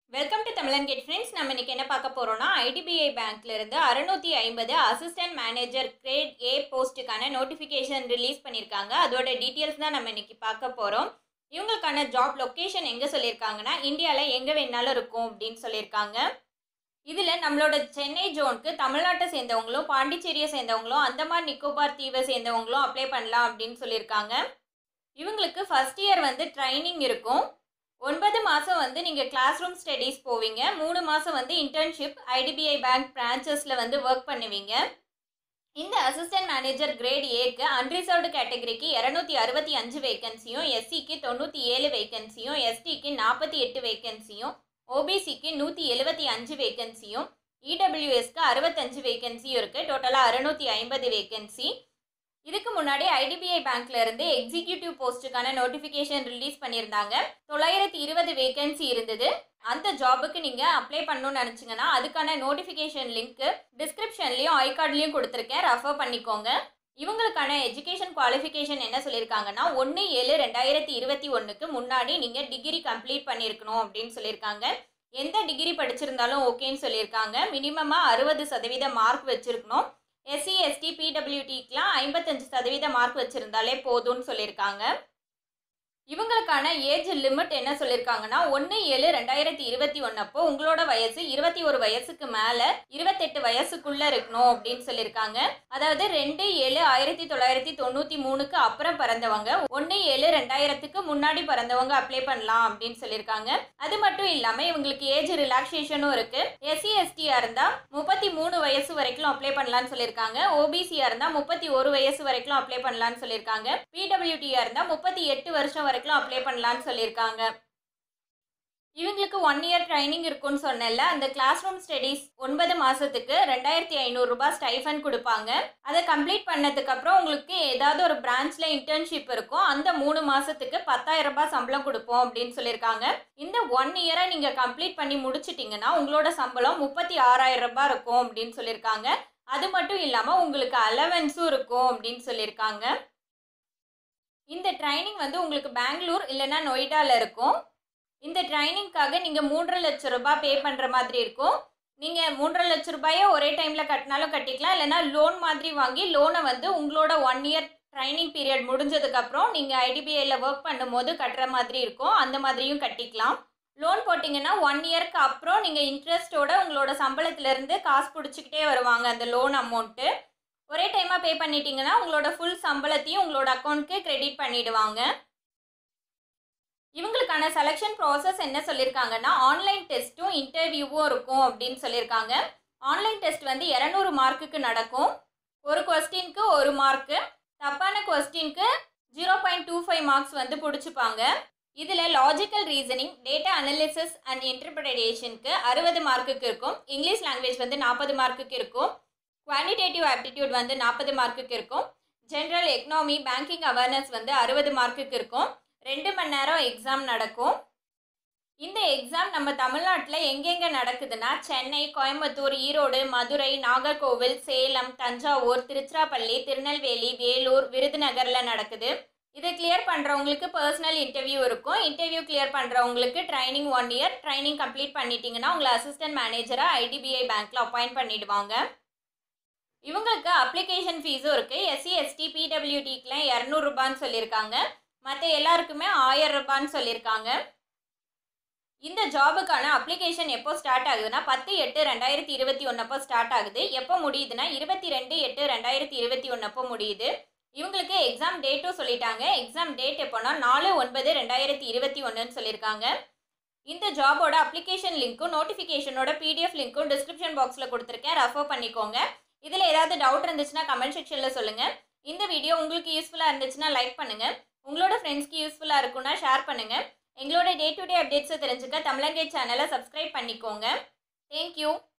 welcome to Tamilan gate friends நம்ம இன்னைக்கு என்ன பார்க்க போறோம்னா ஐடிபிஐ பேங்க்ல இருந்து அறுநூத்தி ஐம்பது அசிஸ்டன்ட் மேனேஜர் கிரேட் ஏ போஸ்ட்டுக்கான நோட்டிஃபிகேஷன் ரிலீஸ் பண்ணியிருக்காங்க அதோட டீட்டெயில்ஸ் தான் நம்ம இன்னைக்கு பார்க்க போறோம் இவங்களுக்கான ஜாப் லொக்கேஷன் எங்கே சொல்லியிருக்காங்கன்னா இந்தியாவில் எங்கே வேணாலும் இருக்கும் அப்படின்னு சொல்லியிருக்காங்க இதில் நம்மளோட சென்னை ஜோனுக்கு தமிழ்நாட்டை சேர்ந்தவங்களும் பாண்டிச்சேரியை சேர்ந்தவங்களும் அந்தமான் நிக்கோபார் தீவை சேர்ந்தவங்களும் அப்ளை பண்ணலாம் அப்படின்னு சொல்லியிருக்காங்க இவங்களுக்கு ஃபர்ஸ்ட் இயர் வந்து ட்ரைனிங் இருக்கும் ஒன்பது மாதம் வந்து நீங்கள் கிளாஸ் ரூம் ஸ்டடீஸ் போவீங்க மூணு மாதம் வந்து இன்டர்ன்ஷிப் ஐடிபிஐ பேங்க் பிரான்ச்சஸில் வந்து ஒர்க் பண்ணுவீங்க இந்த அசிஸ்டன்ட் மேனேஜர் கிரேட் ஏக்கு அன்ரிசர்வ்டு கேட்டகரிக்கு இரநூத்தி அறுபத்தி அஞ்சு வேகன்சியும் எஸ்சிக்கு தொண்ணூற்றி ஏழு வேகன்சியும் எஸ்டிக்கு நாற்பத்தி எட்டு வேகன்சியும் ஓபிசிக்கு நூற்றி எழுபத்தி அஞ்சு வேகன்சியும் இடபிள்யூஎஸ்க்கு அறுபத்தஞ்சு வேகன்சியும் இருக்குது டோட்டலாக அறுநூற்றி ஐம்பது வேகன்சி இதுக்கு முன்னாடி ஐடிபிஐ பேங்க்ல இருந்து எக்ஸிக்யூட்டிவ் போஸ்ட்டுக்கான நோட்டிஃபிகேஷன் ரிலீஸ் பண்ணியிருந்தாங்க தொள்ளாயிரத்தி இருபது வேகன்சி இருந்தது அந்த ஜாபுக்கு நீங்கள் அப்ளை பண்ணணும்னு நினச்சிங்கன்னா அதுக்கான நோட்டிஃபிகேஷன் லிங்க்கு டிஸ்கிரிப்ஷன்லேயும் ஐ கார்ட்லேயும் கொடுத்துருக்கேன் ரெஃபர் பண்ணிக்கோங்க இவங்களுக்கான எஜுகேஷன் குவாலிஃபிகேஷன் என்ன சொல்லியிருக்காங்கன்னா ஒன்று ஏழு ரெண்டாயிரத்தி இருபத்தி ஒன்றுக்கு முன்னாடி நீங்கள் டிகிரி கம்ப்ளீட் பண்ணியிருக்கணும் அப்படின்னு சொல்லியிருக்காங்க எந்த டிகிரி படிச்சிருந்தாலும் ஓகேன்னு சொல்லியிருக்காங்க மினிமமாக அறுபது சதவீத மார்க் வச்சுருக்கணும் எஸ்சி எஸ்டி பிடபிள்யூடிக்கெலாம் ஐம்பத்தஞ்சு சதவீத மார்க் வச்சுருந்தாலே போதும்னு சொல்லியிருக்காங்க இவங்களுக்கான ஏஜ் லிமிட் என்ன சொல்லியிருக்காங்கன்னா ஒன்று ஏழு ரெண்டாயிரத்தி இருபத்தி ஒன்னப்போ உங்களோட வயசு இருபத்தி ஒரு வயசுக்கு மேலே இருபத்தெட்டு வயசுக்குள்ளே இருக்கணும் அப்படின்னு சொல்லியிருக்காங்க அதாவது ரெண்டு ஏழு ஆயிரத்தி தொள்ளாயிரத்தி தொண்ணூற்றி மூணுக்கு அப்புறம் பிறந்தவங்க ஒன்று ஏழு ரெண்டாயிரத்துக்கு முன்னாடி பிறந்தவங்க அப்ளை பண்ணலாம் அப்படின்னு சொல்லியிருக்காங்க அது மட்டும் இல்லாமல் இவங்களுக்கு ஏஜ் ரிலாக்ஸேஷனும் இருக்குது எஸ்சி எஸ்டியாக இருந்தால் முப்பத்தி மூணு வயசு வரைக்கும் அப்ளை பண்ணலாம்னு சொல்லியிருக்காங்க ஓபிசியாக இருந்தால் முப்பத்தி ஒரு வயசு வரைக்கும் அப்ளை பண்ணலாம்னு சொல்லியிருக்காங்க பிடபிள்யூடியாக இருந்தால் முப்பத்தி எட்டு வருஷம் வரைக்கும் அப்ளை பண்ணலாம்னு சொல்லியிருக்காங்க இவங்களுக்கு ஒன் இயர் ட்ரைனிங் இருக்கும்னு சொன்னேன்ல அந்த கிளாஸ் ரூம் ஸ்டடீஸ் ஒன்பது மாதத்துக்கு ரெண்டாயிரத்தி ஐநூறுரூபா ஸ்டைஃபன் கொடுப்பாங்க அதை கம்ப்ளீட் பண்ணதுக்கு அப்புறம் உங்களுக்கு ஏதாவது ஒரு பிரான்ச்சில் இன்டர்ன்ஷிப் இருக்கும் அந்த மூணு மாதத்துக்கு பத்தாயிரம் ரூபாய் சம்பளம் கொடுப்போம் அப்படின்னு சொல்லியிருக்காங்க இந்த ஒன் இயரை நீங்கள் கம்ப்ளீட் பண்ணி முடிச்சிட்டிங்கன்னா உங்களோட சம்பளம் முப்பத்தி ஆறாயிரம் ரூபாய் இருக்கும் அப்படின்னு சொல்லியிருக்காங்க அது மட்டும் இல்லாமல் உங்களுக்கு அலவன்ஸும் இருக்கும் அப்படின்னு சொல்லியிருக்காங்க இந்த ட்ரைனிங் வந்து உங்களுக்கு பெங்களூர் இல்லைன்னா நொய்டாவில் இருக்கும் இந்த ட்ரைனிங்க்காக நீங்கள் மூன்றரை லட்ச ரூபாய் பே பண்ணுற மாதிரி இருக்கும் நீங்கள் மூன்றரை லட்ச ரூபாயை ஒரே டைமில் கட்டினாலும் கட்டிக்கலாம் இல்லைனா லோன் மாதிரி வாங்கி லோனை வந்து உங்களோட ஒன் இயர் ட்ரைனிங் பீரியட் முடிஞ்சதுக்கப்புறம் நீங்கள் ஐடிபிஐயில் ஒர்க் பண்ணும்போது கட்டுற மாதிரி இருக்கும் அந்த மாதிரியும் கட்டிக்கலாம் லோன் போட்டிங்கன்னா ஒன் இயர்க்கு அப்புறம் நீங்கள் இன்ட்ரெஸ்ட்டோட உங்களோட சம்பளத்துலேருந்து காசு பிடிச்சிக்கிட்டே வருவாங்க அந்த லோன் அமௌண்ட்டு ஒரே டைமாக பே பண்ணிட்டீங்கன்னா உங்களோட ஃபுல் சம்பளத்தையும் உங்களோட அக்கௌண்ட்க்கு கிரெடிட் பண்ணிடுவாங்க இவங்களுக்கான செலெக்ஷன் ப்ராசஸ் என்ன சொல்லியிருக்காங்கன்னா ஆன்லைன் டெஸ்ட்டும் இன்டர்வியூவும் இருக்கும் அப்படின்னு சொல்லியிருக்காங்க ஆன்லைன் டெஸ்ட் வந்து இரநூறு மார்க்குக்கு நடக்கும் ஒரு கொஸ்டினுக்கு ஒரு மார்க்கு தப்பான கொஸ்டினுக்கு zero point two five marks வந்து பிடிச்சிப்பாங்க இதில் logical reasoning data analysis and இன்டர்பிரடேஷனுக்கு அறுபது மார்க்குக்கு இருக்கும் இங்கிலீஷ் லாங்குவேஜ் வந்து நாற்பது மார்க்குக்கு இருக்கும் குவான்டிடேட்டிவ் ஆப்டிடியூட் வந்து நாற்பது மார்க்குக்கு இருக்கும் ஜென்ரல் எக்கனாமி பேங்கிங் அவேர்னஸ் வந்து அறுபது மார்க்குக்கு இருக்கும் ரெண்டு மணி நேரம் எக்ஸாம் நடக்கும் இந்த எக்ஸாம் நம்ம தமிழ்நாட்டில் எங்கெங்கே நடக்குதுன்னா சென்னை கோயம்புத்தூர் ஈரோடு மதுரை நாகர்கோவில் சேலம் தஞ்சாவூர் திருச்சிராப்பள்ளி திருநெல்வேலி வேலூர் விருதுநகரில் நடக்குது இதை கிளியர் பண்ணுறவங்களுக்கு பர்சனல் இன்டர்வியூ இருக்கும் இன்டர்வியூ கிளியர் பண்ணுறவங்களுக்கு training one year training complete பண்ணிட்டீங்கன்னா உங்களை அசிஸ்டன்ட் மேனேஜராக ஐடிபிஐ பேங்க்கில் அப்பாயிண்ட் பண்ணிடுவாங்க இவங்களுக்கு அப்ளிகேஷன் ஃபீஸும் இருக்குது எஸ்சி எஸ்டி பிடபிள்யூடிக்கெலாம் இரநூறுபான்னு சொல்லியிருக்காங்க மற்ற எல்லாருக்குமே ஆயிரம் ரூபான்னு சொல்லியிருக்காங்க இந்த ஜாபுக்கான அப்ளிகேஷன் எப்போ ஸ்டார்ட் ஆகுதுன்னா பத்து எட்டு ரெண்டாயிரத்தி இருபத்தி ஒன்றப்போ ஸ்டார்ட் ஆகுது எப்போ முடியுதுன்னா இருபத்தி ரெண்டு எட்டு ரெண்டாயிரத்தி இருபத்தி ஒன்றப்போ முடியுது இவங்களுக்கு எக்ஸாம் டேட்டும் சொல்லிட்டாங்க எக்ஸாம் டேட் எப்போனா நாலு ஒன்பது ரெண்டாயிரத்தி இருபத்தி ஒன்றுன்னு சொல்லியிருக்காங்க இந்த ஜாபோட அப்ளிகேஷன் லிங்க்கும் நோட்டிஃபிகேஷனோட பிடிஎஃப் லிங்க்கும் டிஸ்கிரிப்ஷன் பாக்ஸில் கொடுத்துருக்கேன் ரெஃபர் பண்ணிக்கோங்க இதில் ஏதாவது டவுட் இருந்துச்சுன்னா கமெண்ட் செக்ஷனில் சொல்லுங்கள் இந்த வீடியோ உங்களுக்கு யூஸ்ஃபுல்லாக இருந்துச்சுன்னா லைக் பண்ணுங்கள் உங்களோட ஃப்ரெண்ட்ஸ்க்கு யூஸ்ஃபுல்லாக இருக்குன்னா ஷேர் பண்ணுங்கள் எங்களோட டே டு டே அப்டேட்ஸை தெரிஞ்சுக்க தமிழங்கை சேனலை சப்ஸ்கிரைப் பண்ணிக்கோங்க தேங்க்யூ